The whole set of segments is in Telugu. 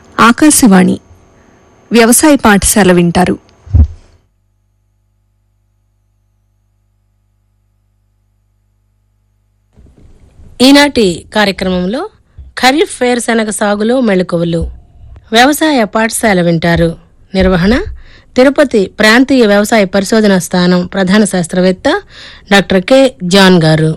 ఆకాశవాణి వ్యవసాయ పాఠశాల వింటారు ఈనాటి కార్యక్రమంలో ఖరీఫ్ వేరుశనగ సాగులో మెళకువలు వ్యవసాయ పాఠశాల వింటారు నిర్వహణ తిరుపతి ప్రాంతీయ వ్యవసాయ పరిశోధన స్థానం ప్రధాన శాస్త్రవేత్త డాక్టర్ కె జాన్ గారు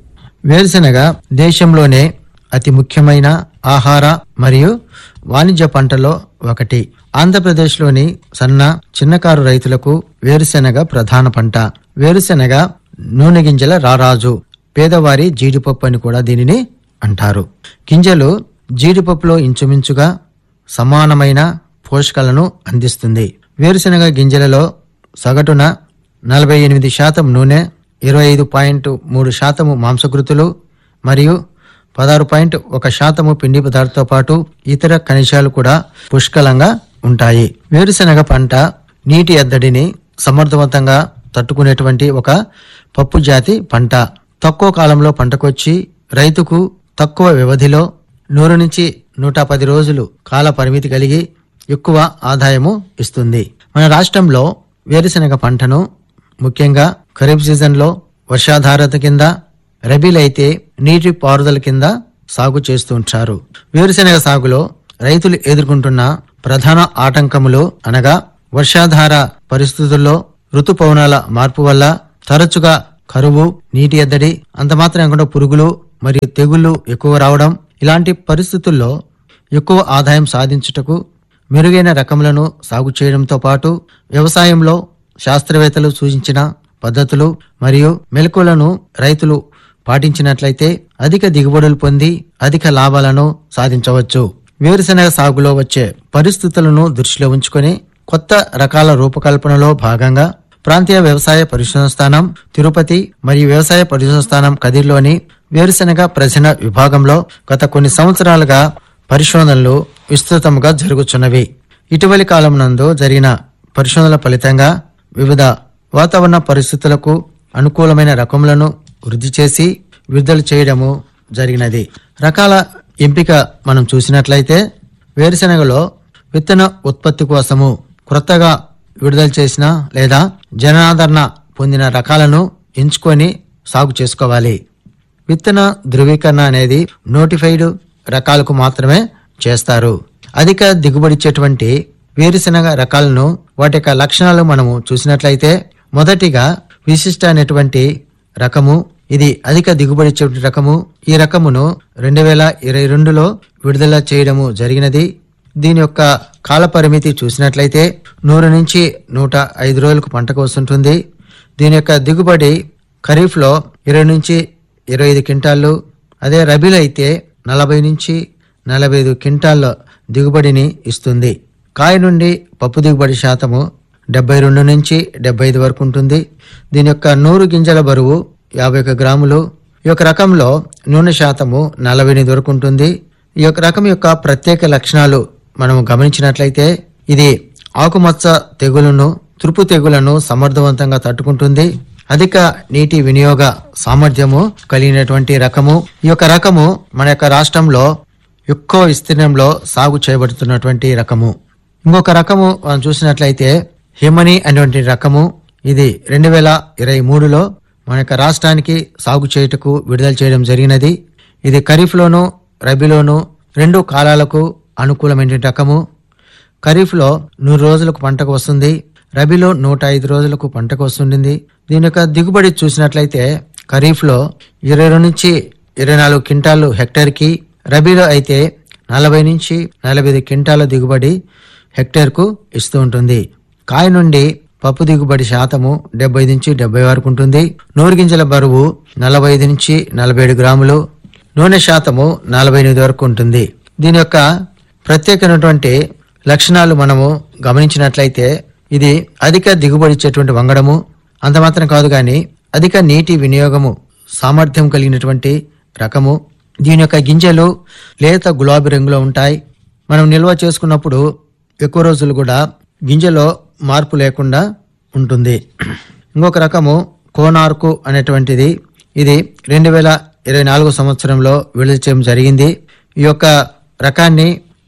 వేరుశనగ దేశంలోనే అతి ముఖ్యమైన ఆహార మరియు వాణిజ్య పంటలో ఒకటి ఆంధ్రప్రదేశ్లోని సన్న చిన్నకారు రైతులకు వేరుశెనగ ప్రధాన పంట వేరుశెనగ నూనె గింజల రారాజు పేదవారి జీడిపప్పు అని కూడా దీనిని అంటారు గింజలు జీడిపప్పులో ఇంచుమించుగా సమానమైన పోషకాలను అందిస్తుంది వేరుశెనగ గింజలలో సగటున నలభై ఎనిమిది శాతం నూనె ఇరవై ఐదు పాయింట్ మూడు శాతము మాంసకృతులు మరియు పదహారు పాయింట్ ఒక శాతము పిండి పదార్థంతో పాటు ఇతర ఖనిజాలు కూడా పుష్కలంగా ఉంటాయి వేరుశెనగ పంట నీటి ఎద్దడిని సమర్థవంతంగా తట్టుకునేటువంటి ఒక పప్పు జాతి పంట తక్కువ కాలంలో పంటకొచ్చి రైతుకు తక్కువ వ్యవధిలో నూరు నుంచి నూట పది రోజులు కాల పరిమితి కలిగి ఎక్కువ ఆదాయము ఇస్తుంది మన రాష్ట్రంలో వేరుశెనగ పంటను ముఖ్యంగా ఖరీఫ్ సీజన్లో వర్షాధారత కింద రబీలైతే నీటి పారుదల కింద సాగు చేస్తూ ఉంటారు వేరుశెనగ సాగులో రైతులు ఎదుర్కొంటున్న ప్రధాన ఆటంకములు అనగా వర్షాధార పరిస్థితుల్లో ఋతుపవనాల మార్పు వల్ల తరచుగా కరువు నీటి ఎద్దడి అంత మాత్రం కాకుండా పురుగులు మరియు తెగుళ్లు ఎక్కువ రావడం ఇలాంటి పరిస్థితుల్లో ఎక్కువ ఆదాయం సాధించుటకు మెరుగైన రకములను సాగు చేయడంతో పాటు వ్యవసాయంలో శాస్త్రవేత్తలు సూచించిన పద్ధతులు మరియు మెలకువలను రైతులు పాటించినట్లయితే అధిక దిగుబడులు పొంది అధిక లాభాలను సాధించవచ్చు వేరుశెనగ సాగులో వచ్చే పరిస్థితులను దృష్టిలో ఉంచుకొని కొత్త రకాల రూపకల్పనలో భాగంగా ప్రాంతీయ వ్యవసాయ పరిశోధన స్థానం తిరుపతి మరియు వ్యవసాయ పరిశోధన స్థానం కదిర్లోని వేరుశెనగ ప్రజన విభాగంలో గత కొన్ని సంవత్సరాలుగా పరిశోధనలు విస్తృతంగా జరుగుతున్నవి ఇటీవలి కాలం నందు జరిగిన పరిశోధనల ఫలితంగా వివిధ వాతావరణ పరిస్థితులకు అనుకూలమైన రకములను వృద్ధి చేసి విడుదల చేయడము జరిగినది రకాల ఎంపిక మనం చూసినట్లయితే వేరుశెనగలో విత్తన ఉత్పత్తి కోసము క్రొత్తగా విడుదల చేసిన లేదా జనాదరణ పొందిన రకాలను ఎంచుకొని సాగు చేసుకోవాలి విత్తన ధృవీకరణ అనేది నోటిఫైడ్ రకాలకు మాత్రమే చేస్తారు అధిక దిగుబడిచ్చేటువంటి వేరుశెనగ రకాలను వాటి యొక్క లక్షణాలు మనము చూసినట్లయితే మొదటిగా విశిష్ట అనేటువంటి రకము ఇది అధిక దిగుబడిచ్చేటువంటి రకము ఈ రకమును రెండు వేల ఇరవై రెండులో విడుదల చేయడము జరిగినది దీని యొక్క కాల పరిమితి చూసినట్లయితే నూరు నుంచి నూట ఐదు రోజులకు పంటకు వస్తుంటుంది దీని యొక్క దిగుబడి ఖరీఫ్లో ఇరవై నుంచి ఇరవై ఐదు క్వింటాళ్ళు అదే రబీలో అయితే నలభై నుంచి నలభై ఐదు క్వింటాళ్ళ దిగుబడిని ఇస్తుంది కాయ నుండి పప్పు దిగుబడి శాతము డెబ్బై రెండు నుంచి డెబ్బై ఐదు వరకు ఉంటుంది దీని యొక్క నూరు గింజల బరువు యాభై ఒక గ్రాములు ఈ యొక్క రకంలో నూనె శాతము నలభై ఎనిమిది వరకు ఉంటుంది ఈ యొక్క రకం యొక్క ప్రత్యేక లక్షణాలు మనం గమనించినట్లయితే ఇది ఆకుమచ్చ తెగులను తురుపు తెగులను సమర్థవంతంగా తట్టుకుంటుంది అధిక నీటి వినియోగ సామర్థ్యము కలిగినటువంటి రకము ఈ యొక్క రకము మన యొక్క రాష్ట్రంలో ఎక్కువ విస్తీర్ణంలో సాగు చేయబడుతున్నటువంటి రకము ఇంకొక రకము మనం చూసినట్లయితే హిమని అనేటువంటి రకము ఇది రెండు వేల ఇరవై మూడులో మన యొక్క రాష్ట్రానికి సాగు చేయుటకు విడుదల చేయడం జరిగినది ఇది ఖరీఫ్లోను రబీలోను రెండు కాలాలకు అనుకూలమైన రకము ఖరీఫ్లో నూరు రోజులకు పంటకు వస్తుంది రబీలో నూట ఐదు రోజులకు పంటకు వస్తుంటుంది దీని యొక్క దిగుబడి చూసినట్లయితే ఖరీఫ్లో ఇరవై రెండు నుంచి ఇరవై నాలుగు క్వింటాలు హెక్టర్కి రబీలో అయితే నలభై నుంచి నలభై ఐదు క్వింటాల దిగుబడి హెక్టర్కు ఇస్తూ ఉంటుంది కాయ నుండి పప్పు దిగుబడి శాతము డెబ్బై నుంచి డెబ్బై వరకు ఉంటుంది నూరు గింజల బరువు నలభై ఐదు నుంచి నలభై ఏడు గ్రాములు నూనె శాతము నలభై ఎనిమిది వరకు ఉంటుంది దీని యొక్క ప్రత్యేకమైనటువంటి లక్షణాలు మనము గమనించినట్లయితే ఇది అధిక దిగుబడి ఇచ్చేటువంటి వంగడము అంత మాత్రం కాదు కానీ అధిక నీటి వినియోగము సామర్థ్యం కలిగినటువంటి రకము దీని యొక్క గింజలు లేత గులాబీ రంగులో ఉంటాయి మనం నిల్వ చేసుకున్నప్పుడు ఎక్కువ రోజులు కూడా గింజలో మార్పు లేకుండా ఉంటుంది ఇంకొక రకము కోనార్కు అనేటువంటిది ఇది రెండు వేల ఇరవై నాలుగు సంవత్సరంలో విడుదల చేయడం జరిగింది ఈ యొక్క రకాన్ని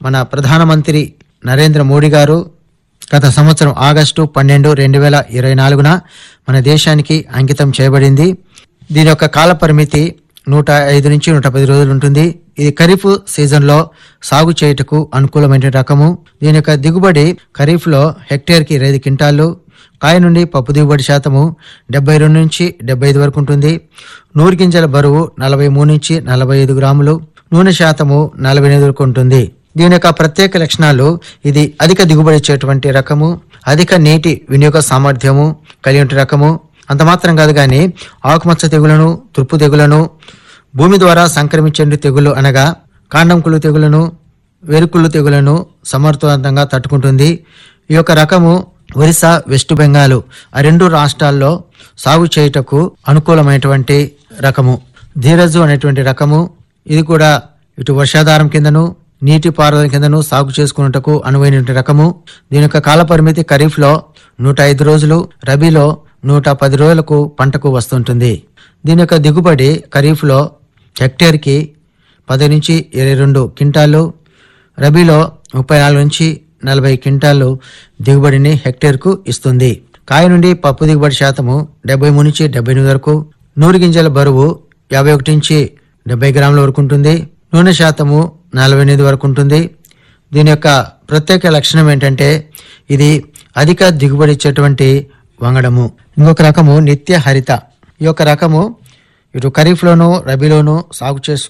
మన ప్రధానమంత్రి నరేంద్ర మోడీ గారు గత సంవత్సరం ఆగస్టు పన్నెండు రెండు వేల ఇరవై నాలుగున మన దేశానికి అంకితం చేయబడింది దీని యొక్క కాల పరిమితి నూట ఐదు నుంచి నూట పది రోజులు ఉంటుంది ఇది ఖరీఫ్ సీజన్లో సాగు చేయుటకు అనుకూలమైన రకము దీని యొక్క దిగుబడి ఖరీఫ్లో హెక్టేర్కి ఇరవై ఐదు క్వింటాళ్ళు కాయ నుండి పప్పు దిగుబడి శాతము డెబ్బై రెండు నుంచి డెబ్బై ఐదు వరకు ఉంటుంది నూరు గింజల బరువు నలభై మూడు నుంచి నలభై ఐదు గ్రాములు నూనె శాతము నలభై ఎనిమిది వరకు ఉంటుంది దీని యొక్క ప్రత్యేక లక్షణాలు ఇది అధిక దిగుబడి ఇచ్చేటువంటి రకము అధిక నీటి వినియోగ సామర్థ్యము కలిగి రకము అంత మాత్రం కాదు కానీ ఆకుమచ్చ తెగులను తుర్పు తెగులను భూమి ద్వారా సంక్రమించే తెగులు అనగా కాండంకులు తెగులను వెరుకుళ్ళు తెగులను సమర్థవంతంగా తట్టుకుంటుంది ఈ యొక్క రకము ఒరిస్సా వెస్ట్ బెంగాల్ ఆ రెండు రాష్ట్రాల్లో సాగు చేయుటకు అనుకూలమైనటువంటి రకము ధీరజు అనేటువంటి రకము ఇది కూడా ఇటు వర్షాధారం కిందను నీటి పారుదల కిందను సాగు చేసుకున్నటకు అనువైన రకము దీని యొక్క కాల పరిమితి ఖరీఫ్లో నూట ఐదు రోజులు రబీలో నూట పది రోజులకు పంటకు వస్తుంటుంది దీని యొక్క దిగుబడి ఖరీఫ్లో హెక్టేర్కి పది నుంచి ఇరవై రెండు క్వింటాలు రబీలో ముప్పై నాలుగు నుంచి నలభై క్వింటాలు దిగుబడిని హెక్టేర్కు ఇస్తుంది కాయ నుండి పప్పు దిగుబడి శాతము డెబ్బై మూడు నుంచి డెబ్బై ఎనిమిది వరకు నూరు గింజల బరువు యాభై ఒకటి నుంచి డెబ్బై గ్రాముల వరకు ఉంటుంది నూనె శాతము నలభై ఎనిమిది వరకు ఉంటుంది దీని యొక్క ప్రత్యేక లక్షణం ఏంటంటే ఇది అధిక దిగుబడి ఇచ్చేటువంటి వంగడము ఇంకొక రకము నిత్య హరిత ఈ యొక్క రకము ఇటు ఖరీఫ్లోను రబీలోను సాగు చేసు